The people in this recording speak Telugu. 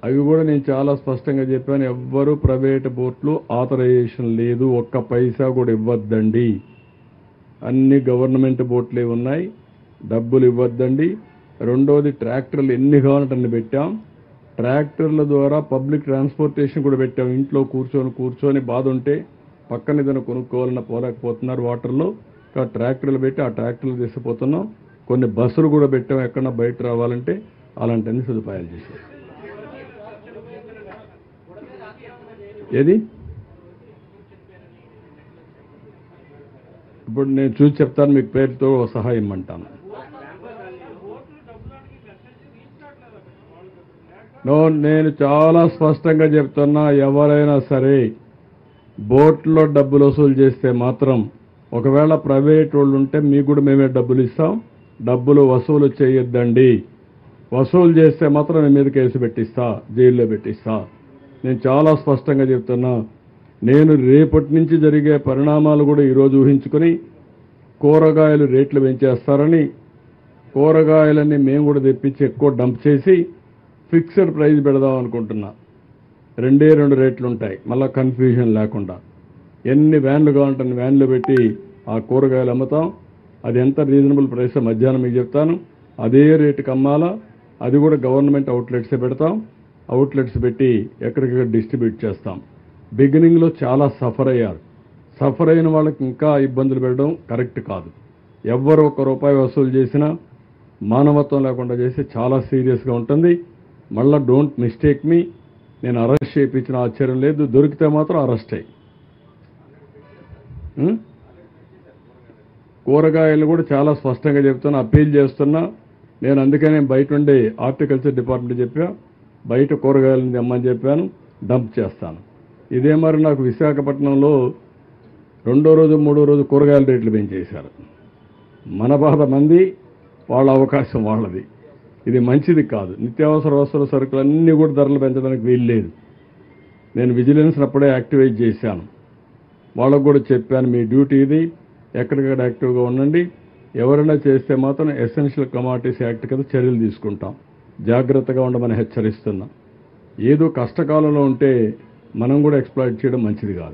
అవి కూడా నేను చాలా స్పష్టంగా చెప్పాను ఎవ్వరు ప్రైవేట్ బోట్లు ఆథరైజేషన్ లేదు ఒక్క పైసా కూడా ఇవ్వద్దండి అన్ని గవర్నమెంట్ బోట్లే ఉన్నాయి డబ్బులు ఇవ్వద్దండి రెండోది ట్రాక్టర్లు ఎన్ని కావాలంటే అన్ని పెట్టాం ట్రాక్టర్ల ద్వారా పబ్లిక్ ట్రాన్స్పోర్టేషన్ కూడా పెట్టాం ఇంట్లో కూర్చొని కూర్చొని బాధ ఉంటే పక్కన ఏదైనా కొనుక్కోవాలన్నా పోలేకపోతున్నారు వాటర్లో కాబట్టి ట్రాక్టర్లు పెట్టి ఆ ట్రాక్టర్లు తీసుకుపోతున్నాం కొన్ని బస్సులు కూడా పెట్టాం ఎక్కడన్నా బయట రావాలంటే అలాంటి అన్ని సదుపాయాలు చేశాం ఏది ఇప్పుడు నేను చూసి చెప్తాను మీకు పేరుతో సహాయం ఇమ్మంటాను నో నేను చాలా స్పష్టంగా చెప్తున్నా ఎవరైనా సరే బోట్లో డబ్బులు వసూలు చేస్తే మాత్రం ఒకవేళ ప్రైవేట్ వాళ్ళు ఉంటే మీకు కూడా మేమే డబ్బులు ఇస్తాం డబ్బులు వసూలు చేయొద్దండి వసూలు చేస్తే మాత్రం నేను మీద కేసు పెట్టిస్తా జైల్లో పెట్టిస్తా నేను చాలా స్పష్టంగా చెప్తున్నా నేను రేపటి నుంచి జరిగే పరిణామాలు కూడా ఈరోజు ఊహించుకొని కూరగాయలు రేట్లు పెంచేస్తారని కూరగాయలన్నీ మేము కూడా తెప్పించి ఎక్కువ డంప్ చేసి ఫిక్స్డ్ ప్రైస్ పెడదాం అనుకుంటున్నా రెండే రెండు రేట్లు ఉంటాయి మళ్ళీ కన్ఫ్యూజన్ లేకుండా ఎన్ని వ్యాన్లు కావాలంటే అన్ని వ్యాన్లు పెట్టి ఆ కూరగాయలు అమ్ముతాం అది ఎంత రీజనబుల్ ప్రైస్ మధ్యాహ్నం మీకు చెప్తాను అదే రేటుకి అమ్మాలా అది కూడా గవర్నమెంట్ అవుట్లెట్సే పెడతాం అవుట్లెట్స్ పెట్టి ఎక్కడికక్కడ డిస్ట్రిబ్యూట్ చేస్తాం బిగినింగ్లో చాలా సఫర్ అయ్యారు సఫర్ అయిన వాళ్ళకి ఇంకా ఇబ్బందులు పెట్టడం కరెక్ట్ కాదు ఎవ్వరు ఒక్క రూపాయి వసూలు చేసినా మానవత్వం లేకుండా చేస్తే చాలా సీరియస్గా ఉంటుంది మళ్ళా డోంట్ మిస్టేక్ మీ నేను అరెస్ట్ చేయించిన ఆశ్చర్యం లేదు దొరికితే మాత్రం అరెస్ట్ అయ్యి ఉం? కూరగాయలు కూడా చాలా స్పష్టంగా చెప్తున్నా అప్పీల్ చేస్తున్నా నేను అందుకనే బయట ఉండే హార్టికల్చర్ డిపార్ట్మెంట్ చెప్పా బయట కూరగాయలను తెమ్మని చెప్పాను డంప్ చేస్తాను ఇదే మరి నాకు విశాఖపట్నంలో రెండో రోజు మూడో రోజు కూరగాయల రేట్లు పెంచేశారు మన బాధ మంది వాళ్ళ అవకాశం వాళ్ళది ఇది మంచిది కాదు నిత్యావసర వస్తువుల సరుకులు అన్నీ కూడా ధరలు పెంచడానికి వీలు లేదు నేను విజిలెన్స్ అప్పుడే యాక్టివేట్ చేశాను వాళ్ళకు కూడా చెప్పాను మీ డ్యూటీ ఇది ఎక్కడికక్కడ యాక్టివ్గా ఉండండి ఎవరైనా చేస్తే మాత్రం ఎసెన్షియల్ కమాడిటీస్ యాక్ట్ కింద చర్యలు తీసుకుంటాం జాగ్రత్తగా ఉండమని హెచ్చరిస్తున్నా ఏదో కష్టకాలంలో ఉంటే మనం కూడా ఎక్స్ప్లాయిట్ చేయడం మంచిది కాదు